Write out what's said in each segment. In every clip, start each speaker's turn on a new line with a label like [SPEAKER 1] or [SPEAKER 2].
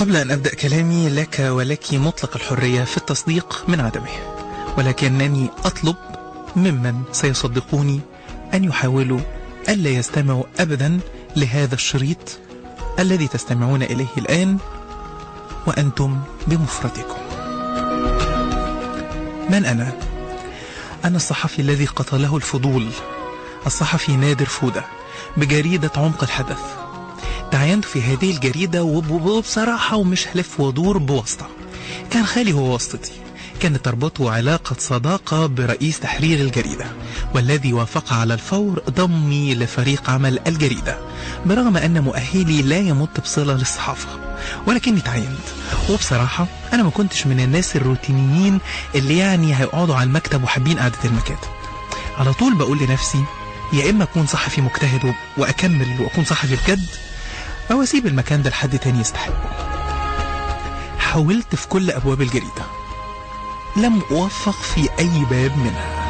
[SPEAKER 1] قبل أن أبدأ كلامي لك ولك مطلق الحرية في التصديق من عدمه ولكنني أطلب ممن سيصدقوني أن يحاولوا ألا يستمعوا أبدا لهذا الشريط الذي تستمعون إليه الآن وأنتم بمفردكم من أنا؟ أنا الصحفي الذي قتله الفضول الصحفي نادر فودة بجريدة عمق الحدث تعينت في هذه الجريدة وبصراحة ومش هلف ودور بواسطة كان خالي هو واسطتي كانت تربطه علاقة صداقة برئيس تحرير الجريدة والذي وافق على الفور ضمي لفريق عمل الجريدة برغم أن مؤهلي لا يمت بصلة للصحافة ولكني تعينت وبصراحة أنا ما كنتش من الناس الروتينيين اللي يعني هيقعدوا على المكتب وحابين قعدة المكاتب على طول بقول لنفسي يا إما أكون صحفي مجتهد وأكمل وأكون صحفي بجد أو أسيب المكان ده لحد تاني يستحقه حاولت في كل أبواب الجريدة لم أوفق في أي باب منها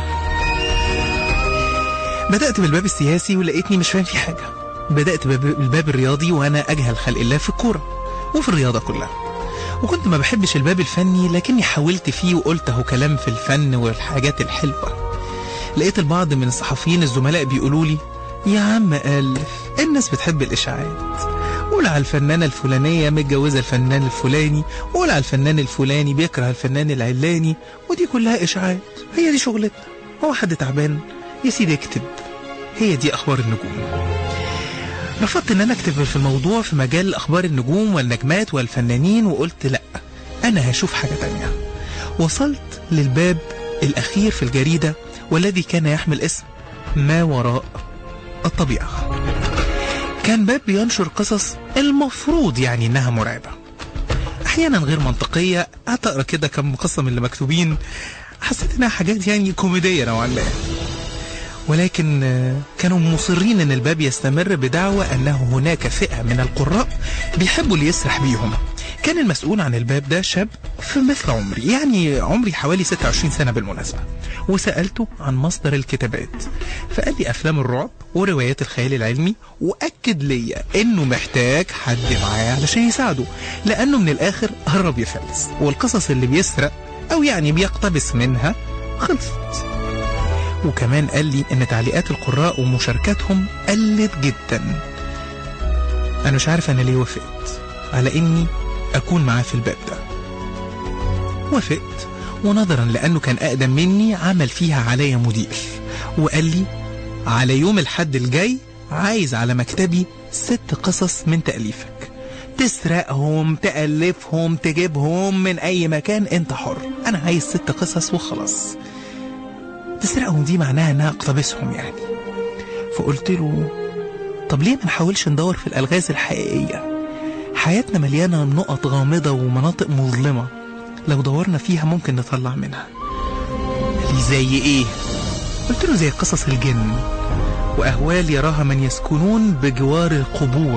[SPEAKER 1] بدأت بالباب السياسي ولقيتني مش فاهم في حاجة بدأت بالباب الرياضي وأنا أجهل خلق الله في الكورة وفي الرياضة كلها وكنت ما بحبش الباب الفني لكني حاولت فيه وقلت اهو كلام في الفن والحاجات الحلوة لقيت البعض من الصحفيين الزملاء بيقولوا لي يا عم ألف الناس بتحب الإشاعات قول على الفنانة الفلانية متجوزة الفنان الفلاني قول على الفنان الفلاني بيكره الفنان العلاني ودي كلها إشاعات هي دي شغلتنا هو حد تعبان يا سيدي اكتب هي دي أخبار النجوم رفضت ان انا اكتب في الموضوع في مجال اخبار النجوم والنجمات والفنانين وقلت لا انا هشوف حاجة تانية وصلت للباب الاخير في الجريدة والذي كان يحمل اسم ما وراء الطبيعة كان باب بينشر قصص المفروض يعني انها مرعبة احيانا غير منطقية قعدت اقرا كده كم قصة من اللي مكتوبين حسيت انها حاجات يعني كوميدية نوعا ما ولكن كانوا مصرين ان الباب يستمر بدعوى انه هناك فئة من القراء بيحبوا اللي يسرح بيهم كان المسؤول عن الباب ده شاب في مثل عمري يعني عمري حوالي 26 سنة بالمناسبة وسألته عن مصدر الكتابات فقال لي أفلام الرعب وروايات الخيال العلمي وأكد لي إنه محتاج حد معاه علشان يساعده لأنه من الآخر قرب يفلس والقصص اللي بيسرق أو يعني بيقتبس منها خلصت وكمان قال لي ان تعليقات القراء ومشاركاتهم قلت جدا انا مش عارف انا ليه وافقت على اني اكون معاه في الباب ده وافقت ونظرا لانه كان اقدم مني عمل فيها عليا مدير وقال لي على يوم الحد الجاي عايز على مكتبي ست قصص من تأليفك تسرقهم تألفهم تجيبهم من أي مكان أنت حر أنا عايز ست قصص وخلاص تسرقهم دي معناها انها اقتبسهم يعني فقلت له طب ليه ما نحاولش ندور في الالغاز الحقيقيه حياتنا مليانه نقط غامضه ومناطق مظلمه لو دورنا فيها ممكن نطلع منها قال لي زي ايه قلت له زي قصص الجن واهوال يراها من يسكنون بجوار القبور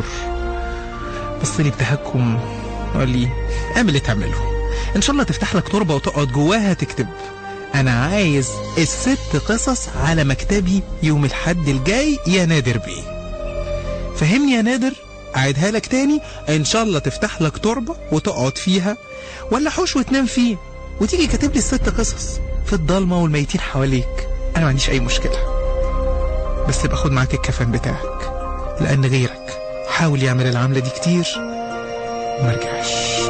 [SPEAKER 1] بص لي بتهكم وقال لي اعمل اللي تعمله ان شاء الله تفتح لك تربه وتقعد جواها تكتب انا عايز الست قصص على مكتبي يوم الحد الجاي يا نادر بيه فهمني يا نادر اعيدها لك تاني ان شاء الله تفتح لك تربة وتقعد فيها ولا حوش وتنام فيه وتيجي كاتب لي الست قصص في الضلمة والميتين حواليك انا ما عنديش اي مشكلة بس تبقى خد معاك الكفن بتاعك لان غيرك حاول يعمل العملة دي كتير ومرجعش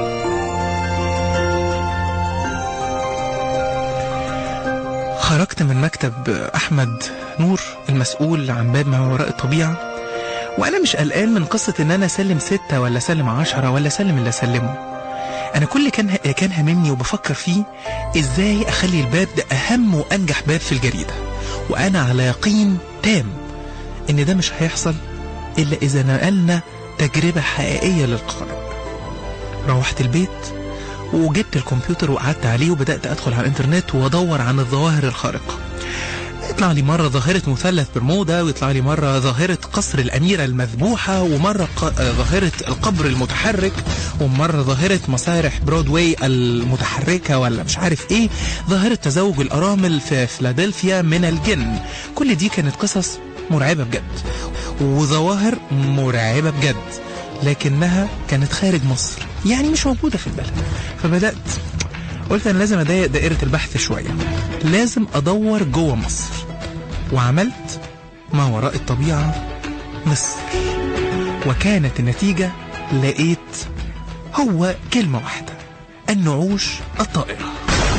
[SPEAKER 1] خرجت من مكتب أحمد نور المسؤول عن باب ما وراء الطبيعة وأنا مش قلقان من قصة إن أنا أسلم ستة ولا أسلم عشرة ولا أسلم اللي أسلمه أنا كل كان كان هاممني وبفكر فيه إزاي أخلي الباب ده أهم وأنجح باب في الجريدة وأنا على يقين تام إن ده مش هيحصل إلا إذا نقلنا تجربة حقيقية للقارئ روحت البيت وجبت الكمبيوتر وقعدت عليه وبدأت أدخل على الإنترنت وأدور عن الظواهر الخارقة يطلع لي مرة ظاهرة مثلث برمودا ويطلع لي مرة ظاهرة قصر الأميرة المذبوحة ومرة ق... ظاهرة القبر المتحرك ومرة ظاهرة مسارح برودواي المتحركة ولا مش عارف ايه ظاهرة تزوج الأرامل في فيلادلفيا من الجن كل دي كانت قصص مرعبة بجد وظواهر مرعبة بجد لكنها كانت خارج مصر يعني مش موجودة في البلد فبدأت قلت أنا لازم أضيق دائرة البحث شوية لازم أدور جوه مصر وعملت ما وراء الطبيعة مصر وكانت النتيجة لقيت هو كلمة واحدة النعوش الطائرة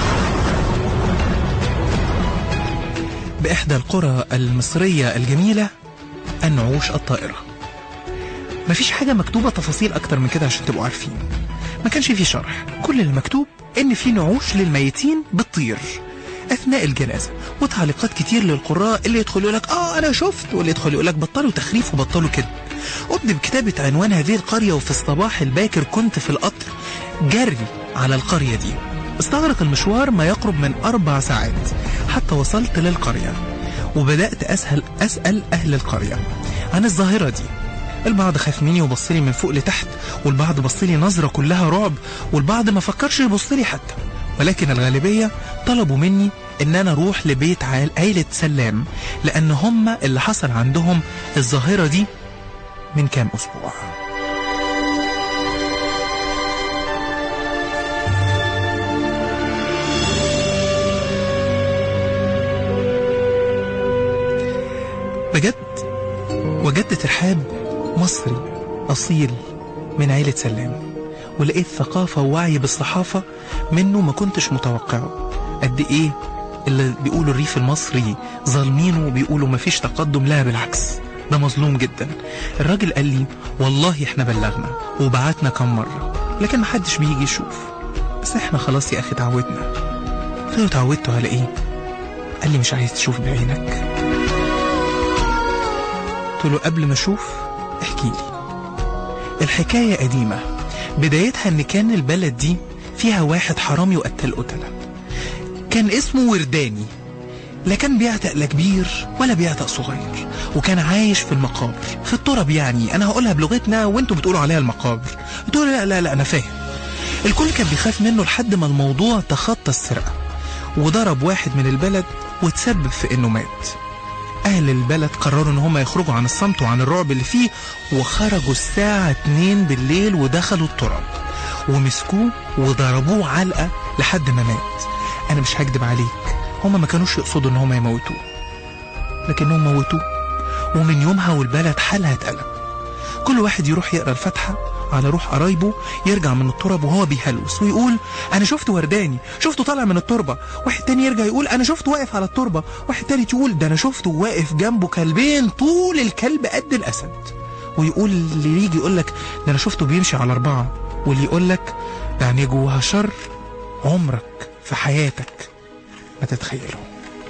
[SPEAKER 1] بإحدى القرى المصرية الجميلة النعوش الطائرة مفيش حاجة مكتوبة تفاصيل أكتر من كده عشان تبقوا عارفين ما كانش فيه شرح كل المكتوب إن في نعوش للميتين بتطير أثناء الجنازة وتعليقات كتير للقراء اللي يدخل يقول لك آه أنا شفت واللي يدخل يقول لك بطلوا تخريف وبطلوا كده قمت بكتابة عنوان هذه القرية وفي الصباح الباكر كنت في القطر جري على القرية دي استغرق المشوار ما يقرب من أربع ساعات حتى وصلت للقرية وبدأت أسهل أسأل أهل القرية عن الظاهرة دي البعض خاف مني وبص لي من فوق لتحت والبعض بص لي نظرة كلها رعب والبعض ما فكرش يبص لي حتى ولكن الغالبية طلبوا مني ان انا اروح لبيت عائل- عيلة سلام لان هم اللي حصل عندهم الظاهرة دي من كام اسبوع بجد وجدت ترحاب مصري أصيل من عيلة سلام ولقيت ثقافة ووعي بالصحافة منه ما كنتش متوقعه قد إيه اللي بيقولوا الريف المصري ظالمينه وبيقولوا مفيش تقدم لا بالعكس ده مظلوم جدا الراجل قال لي والله احنا بلغنا وبعتنا كم مرة لكن محدش بيجي يشوف بس احنا خلاص يا اخي اتعودنا قلت له اتعودتوا على ايه قال لي مش عايز تشوف بعينك قلت له قبل ما اشوف احكي لي الحكاية قديمة بدايتها ان كان البلد دي فيها واحد حرامي وقتل قتلة كان اسمه ورداني لا كان بيعتق لا كبير ولا بيعتق صغير وكان عايش في المقابر في التراب يعني انا هقولها بلغتنا وانتوا بتقولوا عليها المقابر بتقولوا لا لا لا انا فاهم الكل كان بيخاف منه لحد ما الموضوع تخطى السرقة وضرب واحد من البلد وتسبب في انه مات أهل البلد قرروا إن هم يخرجوا عن الصمت وعن الرعب اللي فيه وخرجوا الساعة 2 بالليل ودخلوا التراب ومسكوه وضربوه علقة لحد ما مات أنا مش هكدب عليك هم ما كانوش يقصدوا إن هم يموتوه لكنهم موتوه ومن يومها والبلد حالها اتقلب كل واحد يروح يقرا الفاتحة على روح قرايبه يرجع من التراب وهو بيهلوس ويقول انا شفت ورداني شفته طالع من التربه واحد تاني يرجع يقول انا شفته واقف على التربه واحد تالت يقول ده انا شفته واقف جنبه كلبين طول الكلب قد الاسد ويقول اللي يجي يقول لك ده انا شفته بيمشي على اربعه واللي يقول لك يعني جواها شر عمرك في حياتك ما تتخيله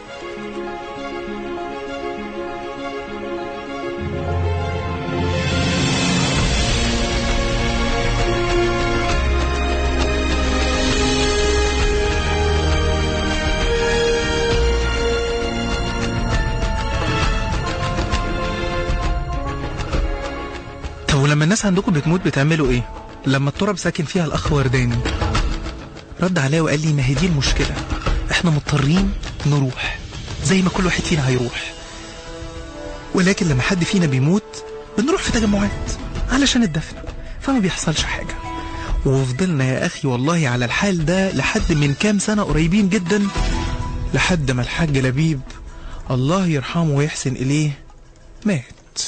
[SPEAKER 1] طب ولما الناس عندكم بتموت بتعملوا ايه لما التراب ساكن فيها الاخ ورداني رد عليا وقال لي ما هي دي المشكله احنا مضطرين نروح زي ما كل واحد فينا هيروح ولكن لما حد فينا بيموت بنروح في تجمعات علشان الدفن فما بيحصلش حاجه وفضلنا يا اخي والله على الحال ده لحد من كام سنه قريبين جدا لحد ما الحاج لبيب الله يرحمه ويحسن اليه مات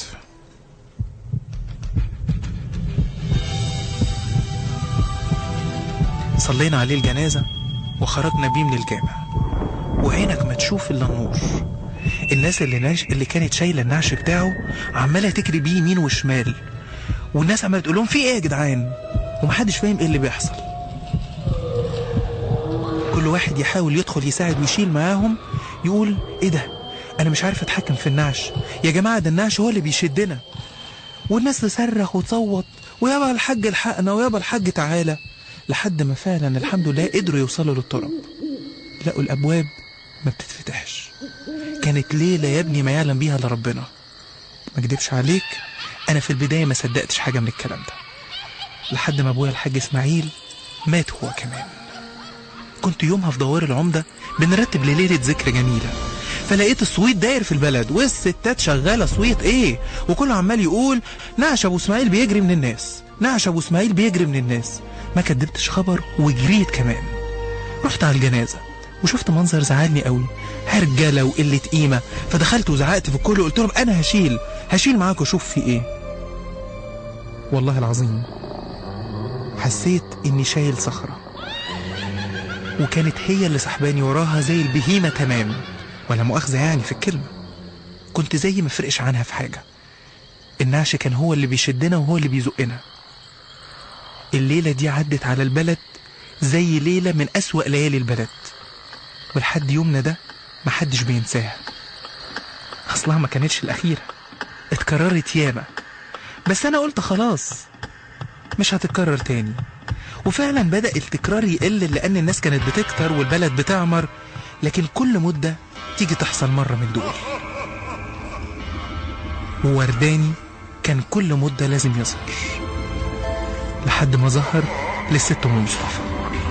[SPEAKER 1] صلينا عليه الجنازة وخرجنا بيه من الجامع وعينك ما تشوف إلا النور الناس اللي, ناش... اللي كانت شايلة النعش بتاعه عمالة تجري بيه يمين وشمال والناس عمالة تقول لهم في ايه يا جدعان ومحدش فاهم ايه اللي بيحصل كل واحد يحاول يدخل يساعد ويشيل معاهم يقول ايه ده انا مش عارف اتحكم في النعش يا جماعة ده النعش هو اللي بيشدنا والناس تصرخ وتصوت ويابا الحاج الحقنا ويابا الحاج تعالى لحد ما فعلا الحمد لله قدروا يوصلوا للتراب لقوا الابواب ما بتتفتحش كانت ليله يا ابني ما يعلم بيها الا ربنا ما اكدبش عليك انا في البدايه ما صدقتش حاجه من الكلام ده لحد ما ابويا الحاج اسماعيل مات هو كمان كنت يومها في دوار العمده بنرتب لليله ذكر جميله فلقيت الصويت داير في البلد والستات شغاله صويت ايه وكله عمال يقول نعش ابو اسماعيل بيجري من الناس نعش ابو اسماعيل بيجري من الناس ما كدبتش خبر وجريت كمان رحت على الجنازه وشفت منظر زعلني قوي هرجله وقله قيمه فدخلت وزعقت في الكل وقلت لهم انا هشيل هشيل معاكم اشوف في ايه والله العظيم حسيت اني شايل صخره وكانت هي اللي سحباني وراها زي البهيمه تمام ولا مؤاخذه يعني في الكلمه كنت زي ما فرقش عنها في حاجه النعش كان هو اللي بيشدنا وهو اللي بيزقنا الليله دي عدت على البلد زي ليله من اسوا ليالي البلد ولحد يومنا ده محدش بينساها اصلها ما كانتش الاخيره اتكررت ياما بس انا قلت خلاص مش هتتكرر تاني وفعلا بدأ التكرار يقل لأن الناس كانت بتكتر والبلد بتعمر لكن كل مدة تيجي تحصل مرة من دول وورداني كان كل مدة لازم يظهر لحد ما ظهر للست أم مصطفى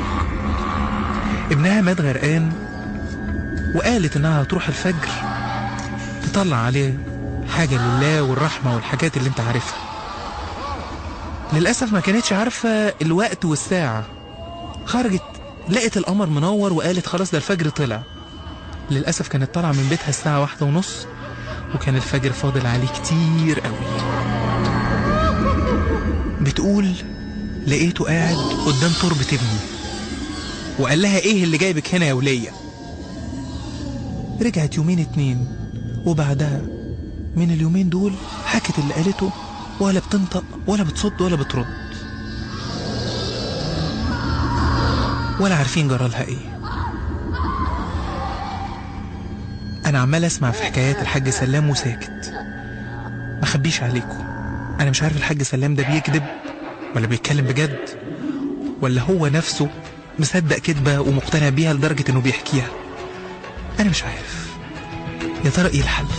[SPEAKER 1] ابنها مات غرقان وقالت إنها هتروح الفجر تطلع عليه حاجة لله والرحمة والحاجات اللي انت عارفها للأسف ما كانتش عارفة الوقت والساعة خرجت لقت القمر منور وقالت خلاص ده الفجر طلع للأسف كانت طالعة من بيتها الساعة واحدة ونص وكان الفجر فاضل عليه كتير قوي بتقول لقيته قاعد قدام تربة ابني وقال لها ايه اللي جايبك هنا يا ولية رجعت يومين اتنين وبعدها من اليومين دول حكت اللي قالته ولا بتنطق ولا بتصد ولا بترد ولا عارفين جرالها ايه انا عمال اسمع في حكايات الحاج سلام وساكت ما خبيش عليكم انا مش عارف الحاج سلام ده بيكذب ولا بيتكلم بجد ولا هو نفسه مصدق كذبه ومقتنع بيها لدرجه انه بيحكيها انا مش عارف يا ترى ايه الحل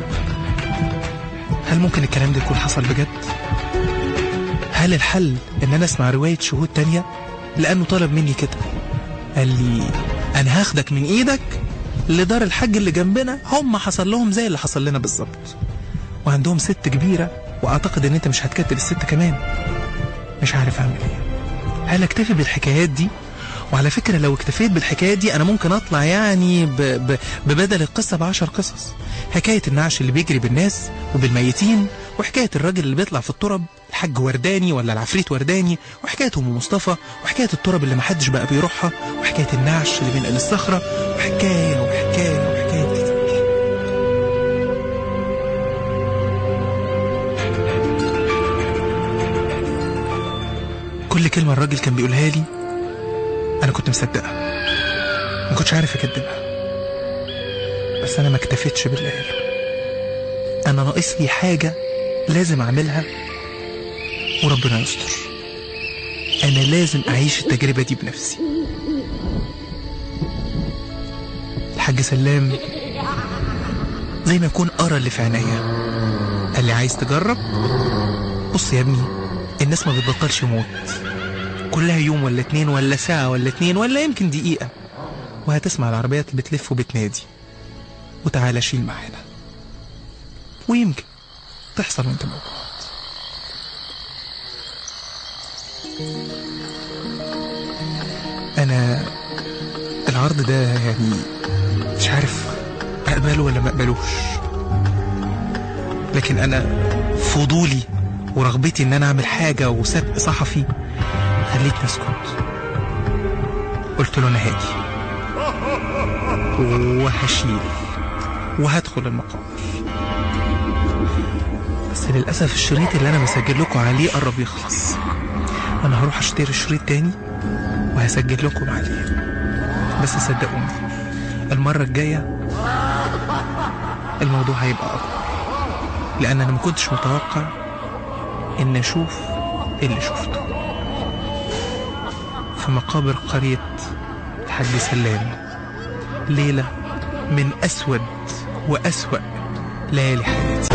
[SPEAKER 1] هل ممكن الكلام ده يكون حصل بجد هل الحل ان انا اسمع روايه شهود تانية لانه طلب مني كده قال لي انا هاخدك من ايدك لدار الحج اللي جنبنا هم حصل لهم زي اللي حصل لنا بالظبط وعندهم ست كبيره واعتقد ان انت مش هتكتب الست كمان مش عارف اعمل ايه هل اكتفي بالحكايات دي وعلى فكرة لو اكتفيت بالحكاية دي أنا ممكن أطلع يعني ب... ب... ببدل القصة بعشر قصص حكاية النعش اللي بيجري بالناس وبالميتين وحكاية الراجل اللي بيطلع في الترب الحاج ورداني ولا العفريت ورداني وحكاية أم مصطفى وحكاية الترب اللي محدش بقى بيروحها وحكاية النعش اللي بينقل الصخرة وحكاية وحكاية وحكاية كتير كل كلمة الراجل كان بيقولها لي أنا كنت مصدقها ما كنتش عارف أكدبها بس أنا ما اكتفيتش باللي قاله أنا ناقص لي حاجة لازم أعملها وربنا يستر أنا لازم أعيش التجربة دي بنفسي الحاج سلام زي ما يكون قرا اللي في عينيا قال لي عايز تجرب بص يا ابني الناس ما بتبطلش موت كلها يوم ولا اتنين ولا ساعة ولا اتنين ولا يمكن دقيقة وهتسمع العربيات اللي بتلف وبتنادي وتعالى شيل معانا ويمكن تحصل وانت موجود انا العرض ده يعني مش عارف اقبله ولا ما اقبلوش لكن انا فضولي ورغبتي ان انا اعمل حاجه وسبق صحفي خليتني اسكت قلت له انا هاجي وهشيل وهدخل المقابر بس للاسف الشريط اللي انا مسجل لكم عليه قرب يخلص انا هروح اشتري شريط تاني وهسجل لكم عليه بس صدقوني المره الجايه الموضوع هيبقى اكبر لان انا ما كنتش متوقع ان اشوف اللي شفته في مقابر قرية الحاج سلام ليلة من أسود وأسوأ ليالي حياتي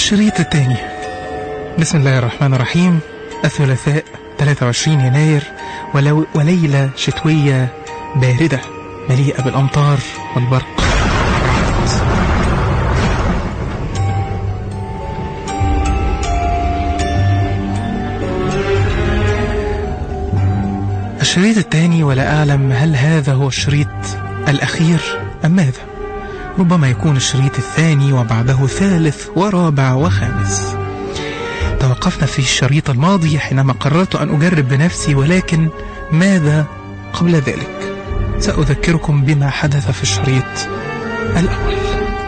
[SPEAKER 1] الشريط الثاني بسم الله الرحمن الرحيم الثلاثاء 23 يناير ولو وليلة شتوية باردة مليئة بالأمطار والبرق الشريط الثاني ولا أعلم هل هذا هو الشريط الأخير أم ماذا ربما يكون الشريط الثاني وبعده ثالث ورابع وخامس توقفنا في الشريط الماضي حينما قررت أن أجرب بنفسي ولكن ماذا قبل ذلك سأذكركم بما حدث في الشريط الأول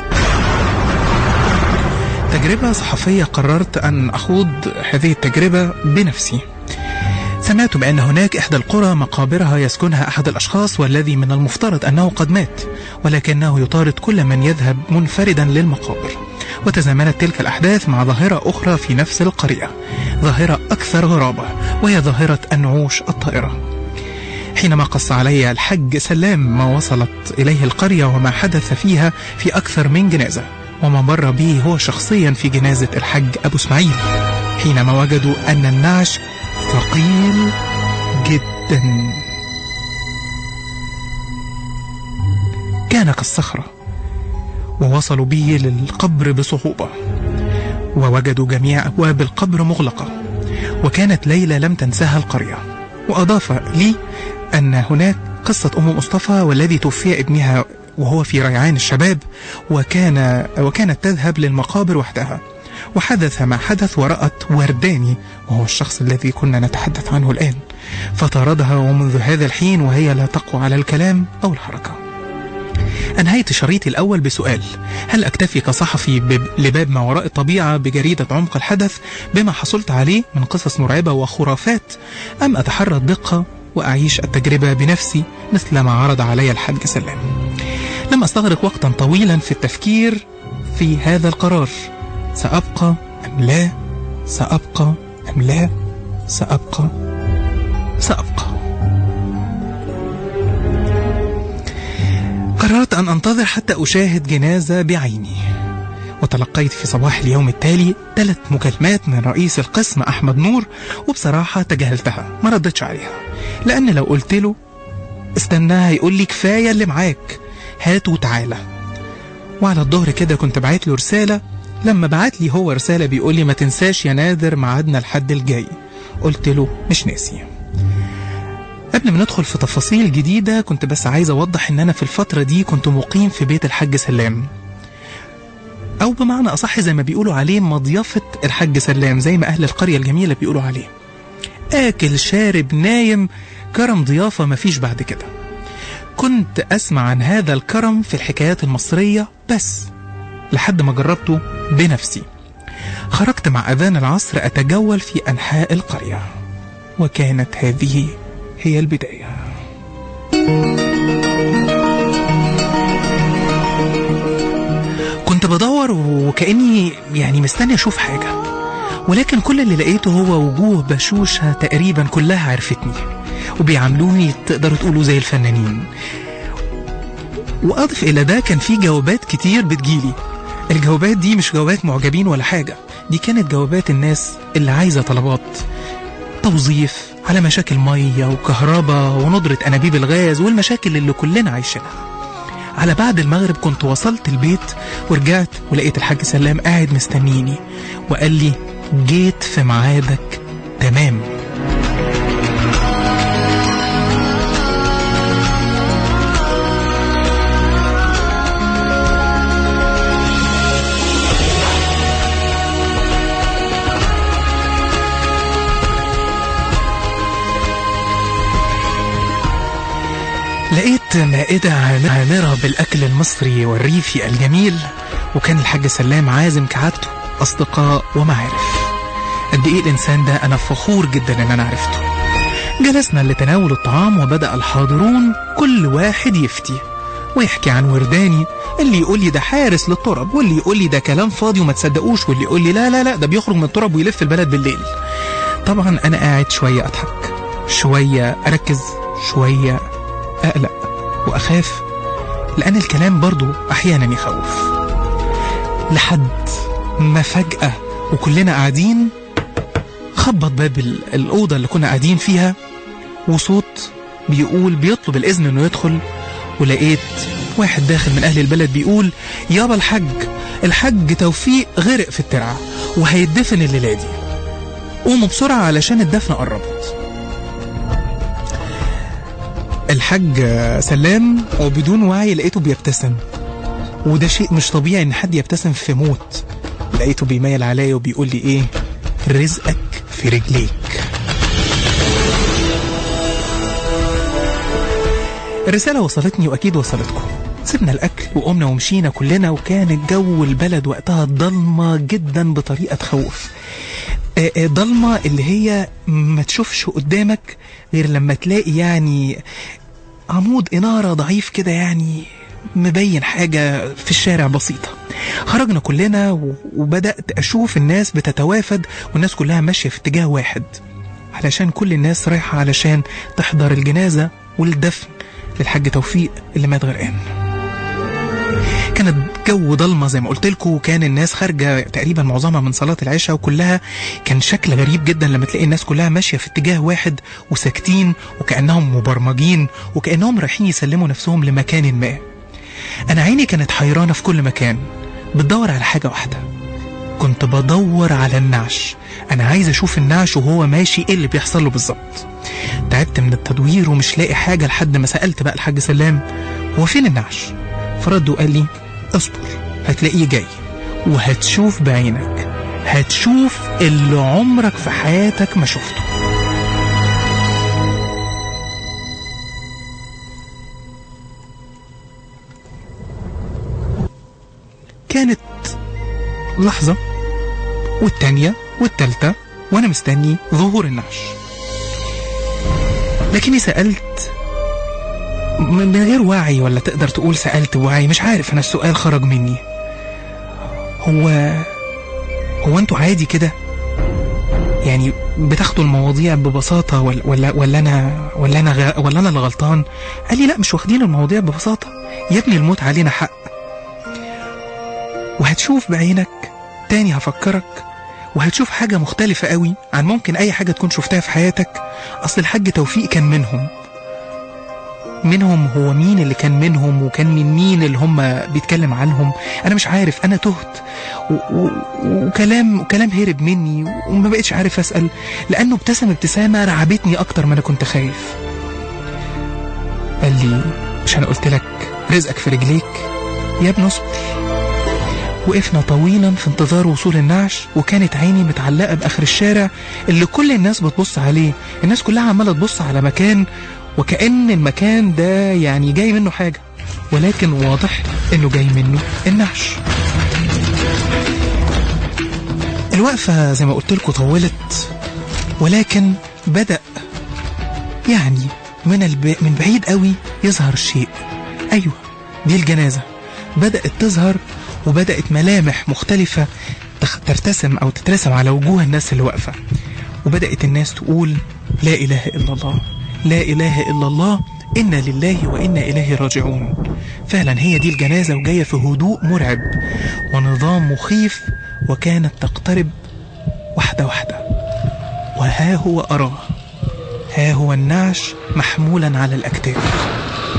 [SPEAKER 1] تجربة صحفية قررت أن أخوض هذه التجربة بنفسي سمعت بأن هناك إحدى القرى مقابرها يسكنها أحد الأشخاص والذي من المفترض أنه قد مات ولكنه يطارد كل من يذهب منفردا للمقابر وتزامنت تلك الأحداث مع ظاهرة أخرى في نفس القرية ظاهرة أكثر غرابة وهي ظاهرة النعوش الطائرة حينما قص علي الحج سلام ما وصلت إليه القرية وما حدث فيها في أكثر من جنازة وما مر به هو شخصيا في جنازة الحج أبو اسماعيل حينما وجدوا أن النعش ثقيل جدا كان كالصخرة ووصلوا به للقبر بصعوبة ووجدوا جميع أبواب القبر مغلقة وكانت ليلة لم تنساها القرية وأضاف لي أن هناك قصة أم مصطفى والذي توفي ابنها وهو في ريعان الشباب وكان وكانت تذهب للمقابر وحدها وحدث ما حدث ورأت ورداني وهو الشخص الذي كنا نتحدث عنه الآن فطاردها ومنذ هذا الحين وهي لا تقوى على الكلام أو الحركة أنهيت شريطي الأول بسؤال هل أكتفي كصحفي لباب ما وراء الطبيعة بجريدة عمق الحدث بما حصلت عليه من قصص مرعبة وخرافات أم أتحرى الدقة وأعيش التجربة بنفسي مثل ما عرض علي الحاج سلام لم أستغرق وقتا طويلا في التفكير في هذا القرار سأبقى أم لا سأبقى أم لا سأبقى سأبقى قررت أن أنتظر حتى أشاهد جنازة بعيني وتلقيت في صباح اليوم التالي ثلاث مكالمات من رئيس القسم أحمد نور وبصراحة تجاهلتها ما ردتش عليها لأن لو قلت له استناها يقول لي كفاية اللي معاك هات وتعالى وعلى الظهر كده كنت بعت له رسالة لما بعت لي هو رسالة بيقول لي ما تنساش يا نادر ميعادنا الحد الجاي قلت له مش ناسي قبل ما ندخل في تفاصيل جديدة كنت بس عايز أوضح إن أنا في الفترة دي كنت مقيم في بيت الحاج سلام أو بمعنى أصح زي ما بيقولوا عليه مضيفة الحاج سلام زي ما أهل القرية الجميلة بيقولوا عليه آكل شارب نايم كرم ضيافة مفيش بعد كده كنت أسمع عن هذا الكرم في الحكايات المصرية بس لحد ما جربته بنفسي خرجت مع أذان العصر أتجول في أنحاء القرية وكانت هذه هي البداية كنت بدور وكأني يعني مستني أشوف حاجة ولكن كل اللي لقيته هو وجوه بشوشة تقريبا كلها عرفتني وبيعاملوني تقدروا تقولوا زي الفنانين وأضف إلى ده كان في جوابات كتير بتجيلي الجوابات دي مش جوابات معجبين ولا حاجة دي كانت جوابات الناس اللي عايزة طلبات توظيف على مشاكل مية وكهرباء وندرة أنابيب الغاز والمشاكل اللي كلنا عايشينها على بعد المغرب كنت وصلت البيت ورجعت ولقيت الحاج سلام قاعد مستنيني وقال لي جيت في ميعادك تمام لقيت مائدة عامرة بالأكل المصري والريفي الجميل وكان الحاج سلام عازم كعادته أصدقاء ومعارف قد إيه الإنسان ده أنا فخور جدا إن أنا عرفته جلسنا لتناول الطعام وبدأ الحاضرون كل واحد يفتي ويحكي عن ورداني اللي يقول لي ده حارس للترب واللي يقول لي ده كلام فاضي وما تصدقوش واللي يقول لي لا لا لا ده بيخرج من الترب ويلف البلد بالليل طبعا أنا قاعد شوية أضحك شوية أركز شوية أقلق وأخاف لأن الكلام برضو أحيانا يخوف لحد ما فجأة وكلنا قاعدين خبط باب ال- الأوضة اللي كنا قاعدين فيها وصوت بيقول بيطلب الإذن إنه يدخل ولقيت واحد داخل من أهل البلد بيقول يابا الحج الحج توفيق غرق في الترعة وهيدفن الليلة دي قوموا بسرعة علشان الدفنة قربت الحاج سلام وبدون وعي لقيته بيبتسم وده شيء مش طبيعي ان حد يبتسم في موت لقيته بيميل عليا وبيقول لي ايه رزقك في رجليك الرسالة وصلتني وأكيد وصلتكم سيبنا الأكل وقمنا ومشينا كلنا وكان الجو البلد وقتها ضلمة جدا بطريقة تخوف آه، آه، ضلمة اللي هي ما تشوفش قدامك غير لما تلاقي يعني عمود إنارة ضعيف كده يعني مبين حاجة في الشارع بسيطة خرجنا كلنا و- وبدأت أشوف الناس بتتوافد والناس كلها ماشية في اتجاه واحد علشان كل الناس رايحة علشان تحضر الجنازة والدفن للحاج توفيق اللي مات غرقان كانت جو ضلمه زي ما قلت لكم وكان الناس خارجه تقريبا معظمها من صلاه العشاء وكلها كان شكل غريب جدا لما تلاقي الناس كلها ماشيه في اتجاه واحد وساكتين وكانهم مبرمجين وكانهم رايحين يسلموا نفسهم لمكان ما انا عيني كانت حيرانه في كل مكان بتدور على حاجه واحده كنت بدور على النعش انا عايز اشوف النعش وهو ماشي ايه اللي بيحصل له بالظبط تعبت من التدوير ومش لاقي حاجه لحد ما سالت بقى الحاج سلام هو فين النعش فرد وقال لي اصبر هتلاقيه جاي وهتشوف بعينك هتشوف اللي عمرك في حياتك ما شفته كانت لحظة والتانية والتالتة وأنا مستني ظهور النعش لكني سألت من من غير وعي ولا تقدر تقول سألت بوعي مش عارف أنا السؤال خرج مني هو هو أنتوا عادي كده يعني بتاخدوا المواضيع ببساطة ولا ولا ولا أنا ولا أنا غ... ولا أنا اللي غلطان قال لي لا مش واخدين المواضيع ببساطة يا ابني الموت علينا حق وهتشوف بعينك تاني هفكرك وهتشوف حاجة مختلفة قوي عن ممكن أي حاجة تكون شفتها في حياتك أصل الحاج توفيق كان منهم منهم هو مين اللي كان منهم وكان من مين اللي هم بيتكلم عنهم انا مش عارف انا تهت و- و- وكلام وكلام هرب مني وما بقتش عارف اسال لانه ابتسم ابتسامه رعبتني اكتر ما انا كنت خايف قال لي مش انا قلت لك رزقك في رجليك يا ابن اصبر وقفنا طويلا في انتظار وصول النعش وكانت عيني متعلقة بآخر الشارع اللي كل الناس بتبص عليه الناس كلها عمالة تبص على مكان وكأن المكان ده يعني جاي منه حاجة ولكن واضح انه جاي منه النعش الوقفة زي ما قلت لكم طولت ولكن بدأ يعني من الب... من بعيد قوي يظهر الشيء ايوه دي الجنازة بدأت تظهر وبدأت ملامح مختلفة تخ- ترتسم أو تترسم على وجوه الناس اللي واقفة وبدأت الناس تقول لا إله إلا الله لا إله إلا الله إنا لله وإنا إليه راجعون فعلا هي دي الجنازة وجاية في هدوء مرعب ونظام مخيف وكانت تقترب واحدة واحدة وها هو أراه ها هو النعش محمولا على الأكتاف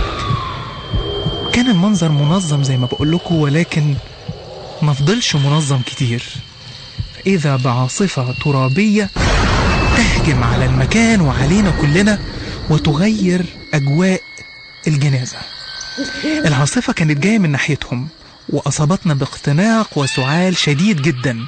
[SPEAKER 1] كان المنظر منظم زي ما بقول لكم ولكن ما فضلش منظم كتير فإذا بعاصفة ترابية تهجم على المكان وعلينا كلنا وتغير أجواء الجنازة العاصفة كانت جاية من ناحيتهم وأصابتنا باختناق وسعال شديد جدا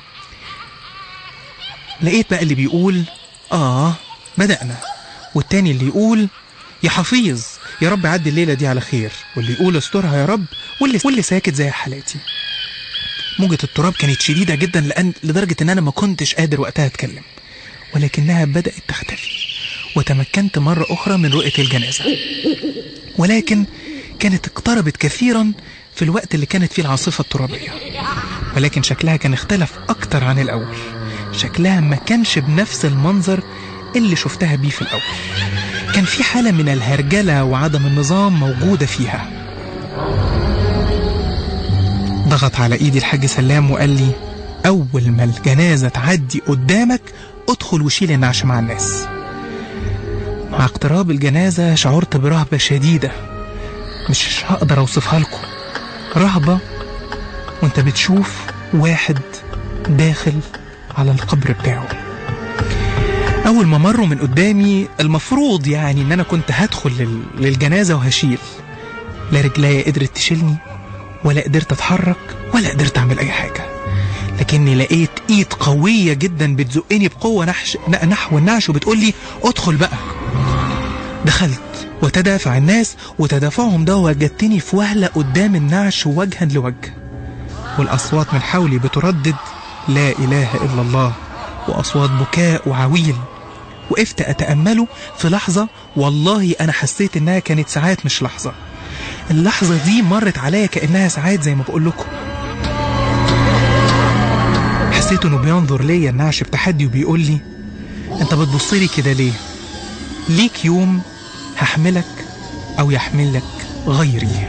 [SPEAKER 1] لقيت بقى اللي بيقول آه بدأنا والتاني اللي يقول يا حفيظ يا رب عدي الليلة دي على خير واللي يقول استرها يا رب واللي, واللي ساكت زي حالاتي موجة التراب كانت شديدة جدا لأن لدرجة إن أنا ما كنتش قادر وقتها أتكلم ولكنها بدأت تختفي وتمكنت مرة أخرى من رؤية الجنازة ولكن كانت اقتربت كثيرا في الوقت اللي كانت فيه العاصفة الترابية ولكن شكلها كان اختلف أكتر عن الأول شكلها ما كانش بنفس المنظر اللي شفتها بيه في الأول كان في حالة من الهرجلة وعدم النظام موجودة فيها ضغط على ايدي الحاج سلام وقال لي أول ما الجنازة تعدي قدامك ادخل وشيل النعش مع الناس مع اقتراب الجنازة شعرت برهبة شديدة مش هقدر أوصفها لكم رهبة وانت بتشوف واحد داخل على القبر بتاعه أول ما مروا من قدامي المفروض يعني إن أنا كنت هدخل لل- للجنازة وهشيل لا رجليا قدرت تشيلني ولا قدرت أتحرك ولا قدرت أعمل أي حاجة لكني لقيت إيد قوية جدا بتزقني بقوة نحش نحو النعش وبتقول لي ادخل بقى دخلت وتدافع الناس وتدافعهم ده وجدتني في وهلة قدام النعش وجها لوجه والأصوات من حولي بتردد لا إله إلا الله وأصوات بكاء وعويل وقفت أتأمله في لحظة والله أنا حسيت إنها كانت ساعات مش لحظة اللحظة دي مرت عليا كأنها ساعات زي ما بقول لكم حسيت إنه بينظر ليا النعش بتحدي وبيقول لي أنت بتبصلي كده ليه؟ ليك يوم هحملك أو يحملك غيري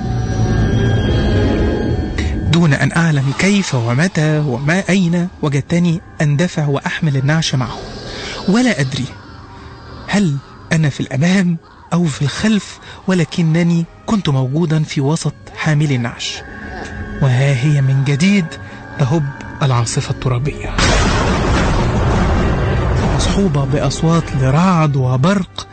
[SPEAKER 1] دون أن أعلم كيف ومتى وما أين وجدتني أندفع وأحمل النعش معه ولا أدري هل أنا في الأمام أو في الخلف ولكنني كنت موجودا في وسط حامل النعش وها هي من جديد تهب العاصفة الترابية مصحوبة بأصوات لرعد وبرق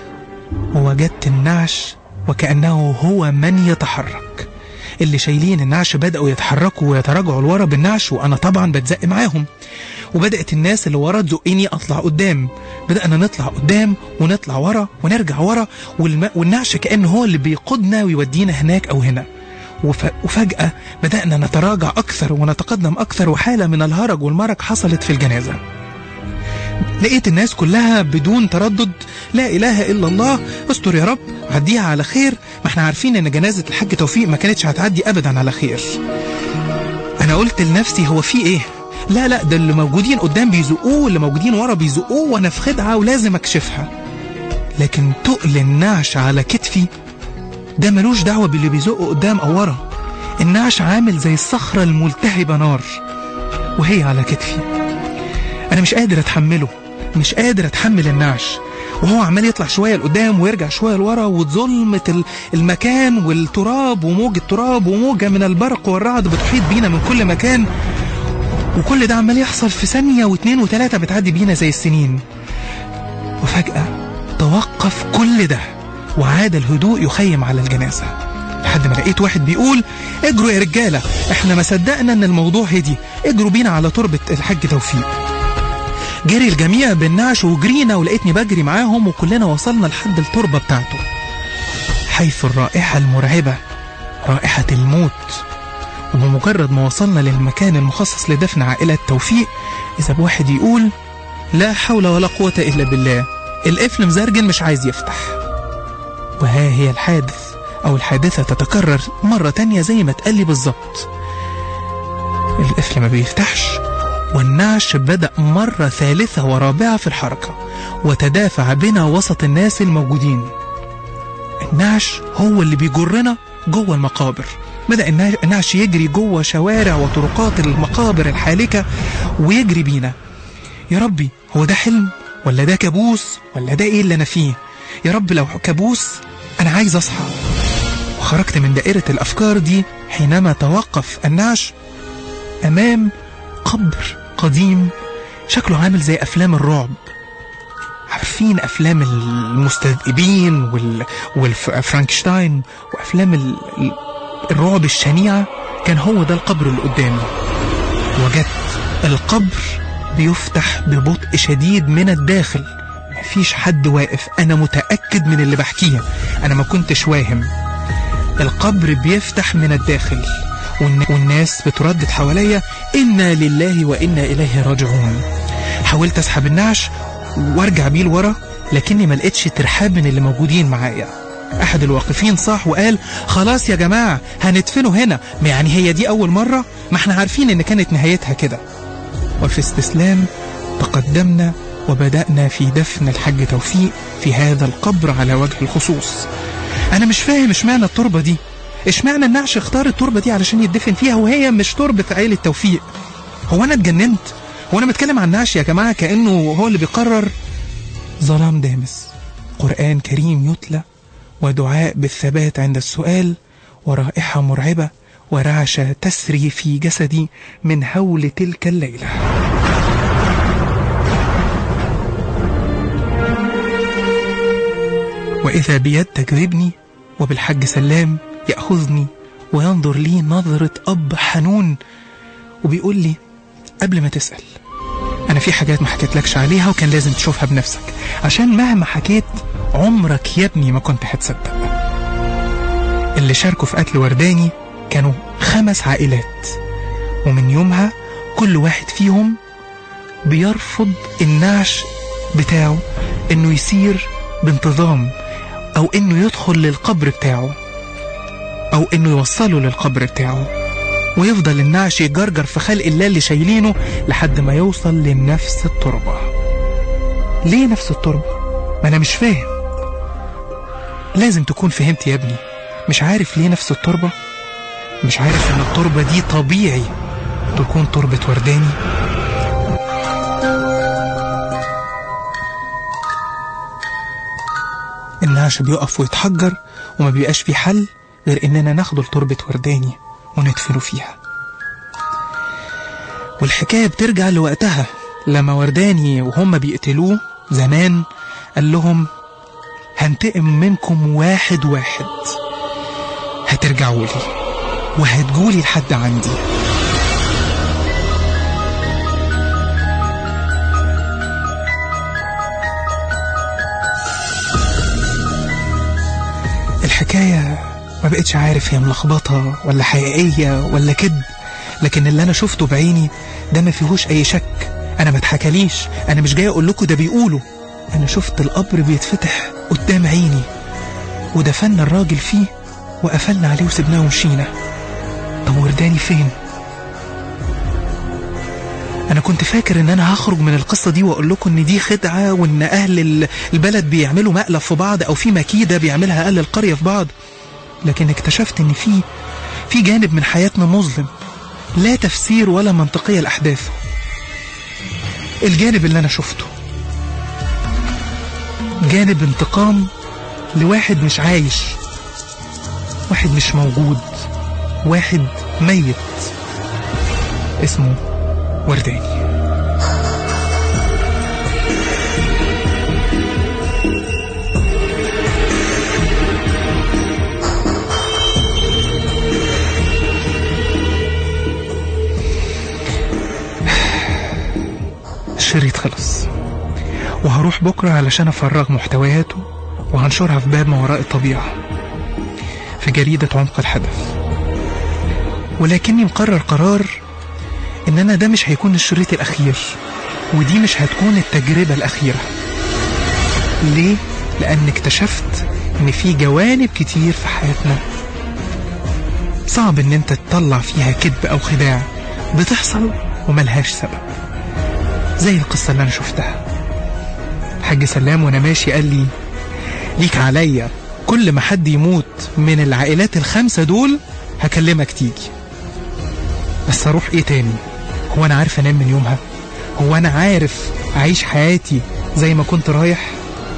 [SPEAKER 1] ووجدت النعش وكأنه هو من يتحرك اللي شايلين النعش بدأوا يتحركوا ويتراجعوا لورا بالنعش وأنا طبعا بتزق معاهم وبدأت الناس اللي ورا تزقني أطلع قدام بدأنا نطلع قدام ونطلع ورا ونرجع ورا والم... والنعش كأنه هو اللي بيقودنا ويودينا هناك أو هنا وف... وفجأة بدأنا نتراجع أكثر ونتقدم أكثر وحالة من الهرج والمرج حصلت في الجنازة لقيت الناس كلها بدون تردد لا إله إلا الله استر يا رب عديها على خير ما احنا عارفين ان جنازة الحاج توفيق ما كانتش هتعدي أبدا على خير أنا قلت لنفسي هو في إيه لا لا ده اللي موجودين قدام بيزقوه واللي موجودين ورا بيزقوه وانا في خدعة ولازم اكشفها لكن تقل النعش على كتفي ده ملوش دعوة باللي بيزقه قدام او ورا النعش عامل زي الصخرة الملتهبة نار وهي على كتفي انا مش قادر اتحمله مش قادر اتحمل النعش وهو عمال يطلع شوية لقدام ويرجع شوية لورا وظلمة ال- المكان والتراب وموج التراب وموجة من البرق والرعد بتحيط بينا من كل مكان وكل ده عمال يحصل في ثانية واتنين وتلاتة بتعدي بينا زي السنين وفجأة توقف كل ده وعاد الهدوء يخيم على الجنازة لحد ما لقيت واحد بيقول اجروا يا رجالة احنا ما صدقنا ان الموضوع هدي اجروا بينا على تربة الحاج توفيق جري الجميع بالنعش وجرينا ولقيتني بجري معاهم وكلنا وصلنا لحد التربة بتاعته حيث الرائحة المرعبة رائحة الموت وبمجرد ما وصلنا للمكان المخصص لدفن عائلة توفيق إذا بواحد يقول لا حول ولا قوة إلا بالله القفل مزرجن مش عايز يفتح وها هي الحادث أو الحادثة تتكرر مرة تانية زي ما اتقال لي بالظبط القفل ما بيفتحش والنعش بدأ مرة ثالثة ورابعة في الحركة وتدافع بنا وسط الناس الموجودين النعش هو اللي بيجرنا جوه المقابر بدأ النا- النعش يجري جوه شوارع وطرقات المقابر الحالكة ويجري بينا يا ربي هو ده حلم ولا ده كابوس ولا ده ايه اللي انا فيه يا رب لو كابوس انا عايز اصحى وخرجت من دائرة الافكار دي حينما توقف النعش امام قبر قديم شكله عامل زي افلام الرعب عارفين افلام المستذئبين وال... والفرانكشتاين وافلام ال... ال- الرعب الشنيعة كان هو ده القبر اللي قدامي وجدت القبر بيفتح ببطء شديد من الداخل مفيش حد واقف انا متأكد من اللي بحكيه انا ما كنتش واهم القبر بيفتح من الداخل والن- والناس بتردد حواليا إنا لله وإنا إليه راجعون حاولت أسحب النعش وارجع بيه لورا لكني ما لقيتش ترحاب من اللي موجودين معايا أحد الواقفين صاح وقال خلاص يا جماعة هندفنه هنا ما يعني هي دي أول مرة ما احنا عارفين إن كانت نهايتها كده وفي استسلام تقدمنا وبدأنا في دفن الحاج توفيق في هذا القبر على وجه الخصوص أنا مش فاهم اشمعنى التربة دي اشمعنى النعش اختار التربة دي علشان يدفن فيها وهي مش تربة عيلة توفيق هو انا اتجننت هو انا بتكلم عن نعش يا جماعه كانه هو اللي بيقرر ظلام دامس قران كريم يتلى ودعاء بالثبات عند السؤال ورائحه مرعبه ورعشه تسري في جسدي من هول تلك الليله وإذا بيد تجذبني وبالحج سلام يأخذني وينظر لي نظرة أب حنون وبيقول لي قبل ما تسأل أنا في حاجات ما حكيتلكش عليها وكان لازم تشوفها بنفسك عشان مهما حكيت عمرك يا ابني ما كنت هتصدق اللي شاركوا في قتل ورداني كانوا خمس عائلات ومن يومها كل واحد فيهم بيرفض النعش بتاعه انه يسير بانتظام او انه يدخل للقبر بتاعه او انه يوصله للقبر بتاعه ويفضل النعش يجرجر في خلق الله اللي شايلينه لحد ما يوصل لنفس التربة ليه نفس التربة؟ ما انا مش فاهم لازم تكون فهمت يا ابني مش عارف ليه نفس التربة؟ مش عارف ان التربة دي طبيعي تكون تربة ورداني النعش بيقف ويتحجر وما بيبقاش في حل غير اننا ناخده لتربة ورداني وندفنه فيها والحكاية بترجع لوقتها لما ورداني وهم بيقتلوه زمان قال لهم هنتقم منكم واحد واحد هترجعوا لي وهتجولي لحد عندي الحكاية ما بقتش عارف هي ملخبطة ولا حقيقية ولا كذب لكن اللي أنا شفته بعيني ده ما فيهوش أي شك أنا ما اتحكاليش أنا مش جاي أقول لكم ده بيقولوا أنا شفت القبر بيتفتح قدام عيني ودفنا الراجل فيه وقفلنا عليه وسبناه ومشينا طب ورداني فين؟ انا كنت فاكر ان انا هخرج من القصه دي واقول لكم ان دي خدعه وان اهل ال- البلد بيعملوا مقلب في بعض او في مكيده بيعملها اهل القريه في بعض لكن اكتشفت ان في في جانب من حياتنا مظلم لا تفسير ولا منطقيه لاحداثه الجانب اللي انا شفته جانب انتقام لواحد مش عايش واحد مش موجود واحد ميت اسمه ورداني الشريط خلص وهروح بكرة علشان أفرغ محتوياته وهنشرها في باب ما وراء الطبيعة في جريدة عمق الحدث ولكني مقرر قرار ان انا ده مش هيكون الشريط الاخير ودي مش هتكون التجربة الاخيرة ليه؟ لان اكتشفت ان في جوانب كتير في حياتنا صعب ان انت تطلع فيها كذب او خداع بتحصل وملهاش سبب زي القصة اللي انا شفتها حاج سلام وانا ماشي قال لي ليك عليا كل ما حد يموت من العائلات الخمسة دول هكلمك تيجي بس اروح ايه تاني هو انا عارف انام من يومها هو انا عارف اعيش حياتي زي ما كنت رايح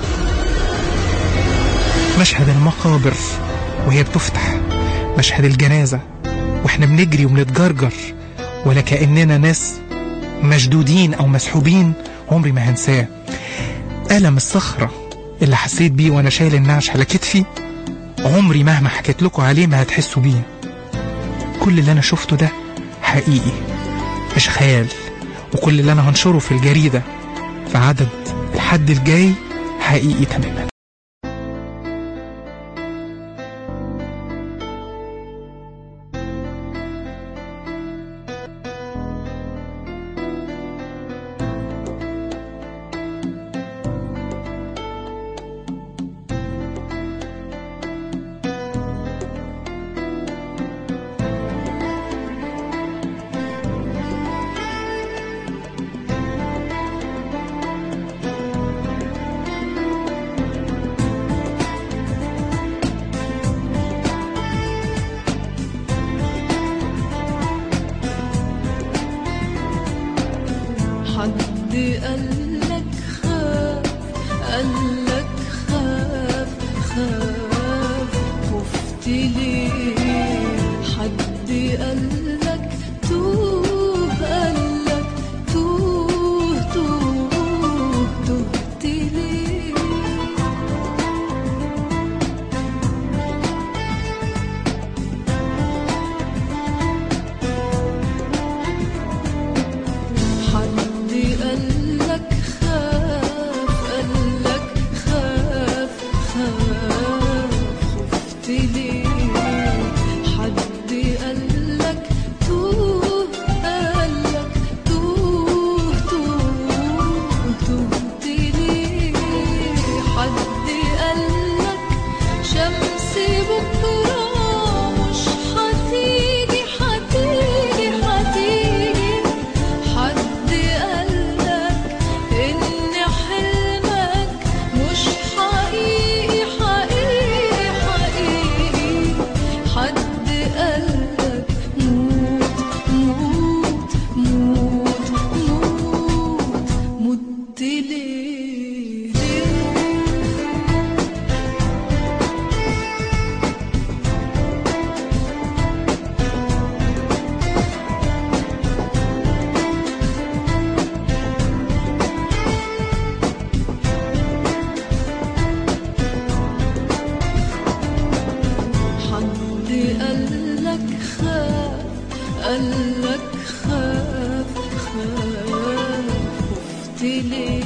[SPEAKER 1] مشهد المقابر وهي بتفتح مشهد الجنازة واحنا بنجري وبنتجرجر ولا كأننا ناس مشدودين او مسحوبين عمري ما هنساه ألم الصخرة اللي حسيت بيه وانا شايل النعش على كتفي عمري مهما حكيت لكم عليه ما هتحسوا بيه كل اللي انا شفته ده حقيقي مش خيال وكل اللي انا هنشره في الجريدة في عدد الحد الجاي حقيقي تماما
[SPEAKER 2] قالك خاف قالك خاف خاف خفت ليه حد قالك توه قالك توه توه تهت ليه حد قالك خاف قالك خاف خاف خفت ليه حد قالك توه قالك توه توه تهت ليه حد قالك شمس بكرة مش هتيجي هتيجي هتيجي حد قالك إن حلمك مش حقيقي حقيقي حقيقي حد قالك موت موت موت موت مت ليه ليه حد قالك خاف قالك خاف خاف خفت ليه